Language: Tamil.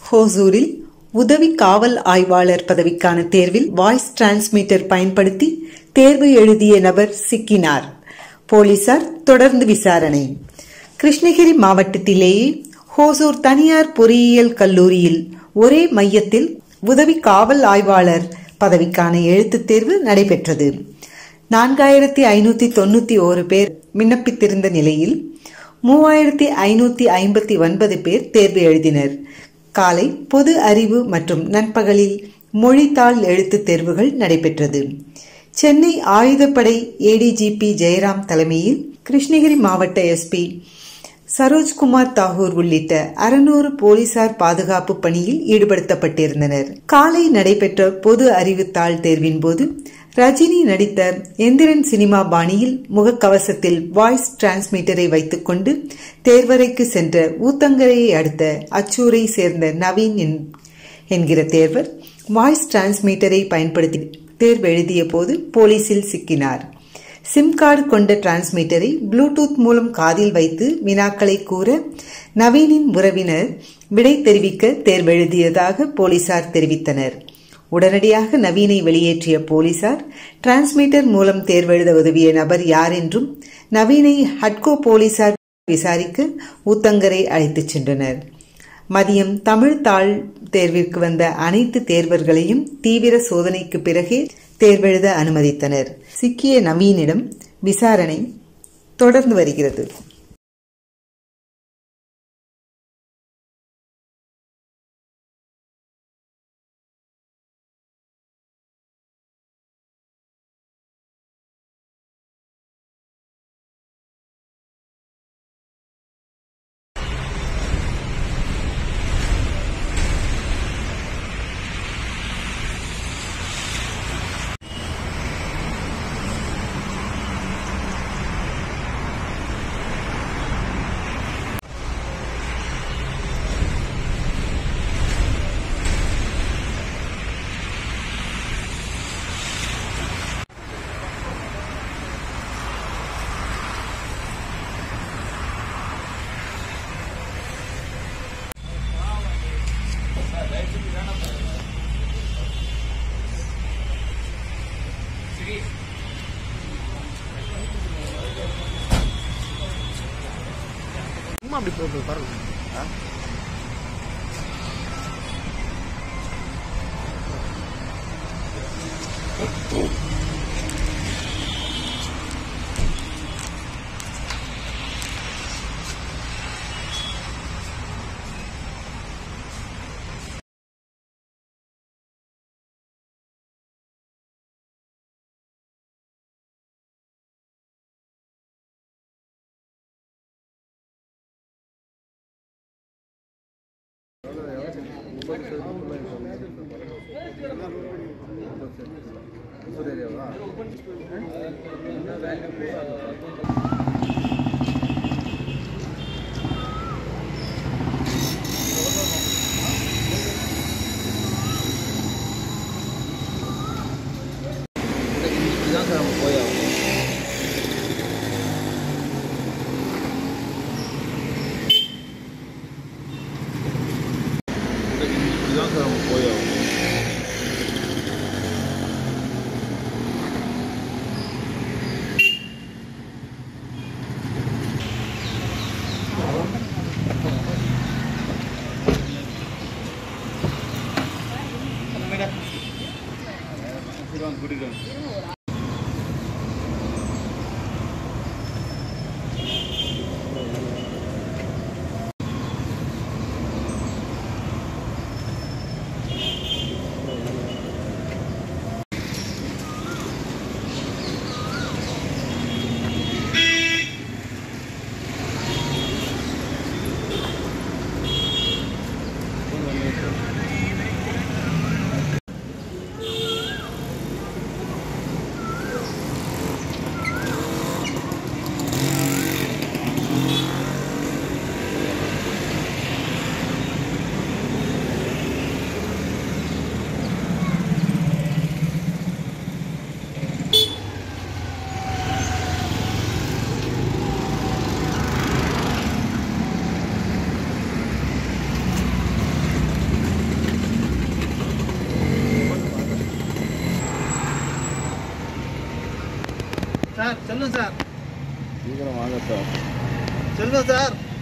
ஹோசூரில் உதவி காவல் ஆய்வாளர் பதவிக்கான தேர்வில் வாய்ஸ் டிரான்ஸ்மிட்டர் பயன்படுத்தி தேர்வு எழுதிய நபர் சிக்கினார் போலீசார் தொடர்ந்து விசாரணை கிருஷ்ணகிரி மாவட்டத்திலேயே ஹோசூர் தனியார் பொறியியல் கல்லூரியில் ஒரே மையத்தில் உதவி காவல் ஆய்வாளர் பதவிக்கான எழுத்துத் தேர்வு நடைபெற்றது நான்காயிரத்தி ஐநூத்தி தொண்ணூத்தி ஓரு பேர் விண்ணப்பித்திருந்த நிலையில் மூவாயிரத்தி ஐநூத்தி ஐம்பத்தி ஒன்பது பேர் தேர்வு எழுதினர் காலை பொது அறிவு மற்றும் நண்பகலில் மொழித்தாள் எழுத்துத் தேர்வுகள் நடைபெற்றது சென்னை ஆயுதப்படை ஏடிஜிபி ஜெயராம் தலைமையில் கிருஷ்ணகிரி மாவட்ட எஸ்பி சரோஜ்குமார் தாகூர் உள்ளிட்ட அறுநூறு போலீசார் பாதுகாப்பு பணியில் ஈடுபடுத்தப்பட்டிருந்தனர் காலை நடைபெற்ற பொது அறிவுத்தாள் தேர்வின் போது ரஜினி நடித்த எந்திரன் சினிமா பாணியில் முகக்கவசத்தில் வாய்ஸ் டிரான்ஸ்மிட்டரை வைத்துக்கொண்டு தேர்வறைக்கு சென்ற ஊத்தங்கரையை அடுத்த அச்சூரை சேர்ந்த நவீன் என்கிற தேர்வர் வாய்ஸ் டிரான்ஸ்மிட்டரை பயன்படுத்தி தேர்வு எழுதிய போது போலீசில் சிக்கினார் சிம் கார்டு கொண்ட டிரான்ஸ்மிட்டரை ப்ளூடூத் மூலம் காதில் வைத்து வினாக்களை கூற நவீனின் உறவினர் விடை தெரிவிக்க தேர்வெழுதியதாக போலீசார் தெரிவித்தனர் உடனடியாக நவீனை வெளியேற்றிய போலீசார் டிரான்ஸ்மிட்டர் மூலம் தேர்வெழுத உதவிய நபர் யார் என்றும் நவீனை ஹட்கோ போலீசார் விசாரிக்க ஊத்தங்கரை அழைத்துச் சென்றனர் மதியம் தமிழ் தாள் தேர்விற்கு வந்த அனைத்து தேர்வர்களையும் தீவிர சோதனைக்கு பிறகே தேர்வெழுத அனுமதித்தனர் சிக்கிய நவீனிடம் விசாரணை தொடர்ந்து வருகிறது சும்மா அப்படி போட்டு பாருங்க இதுதான் சார் நம்ம போய் ஆகணும் இதுதான் சார் நம்ம போய் ஆகணும் செல்வம் சார் சீக்கிரம் வாங்க சார் செல்வம் சார்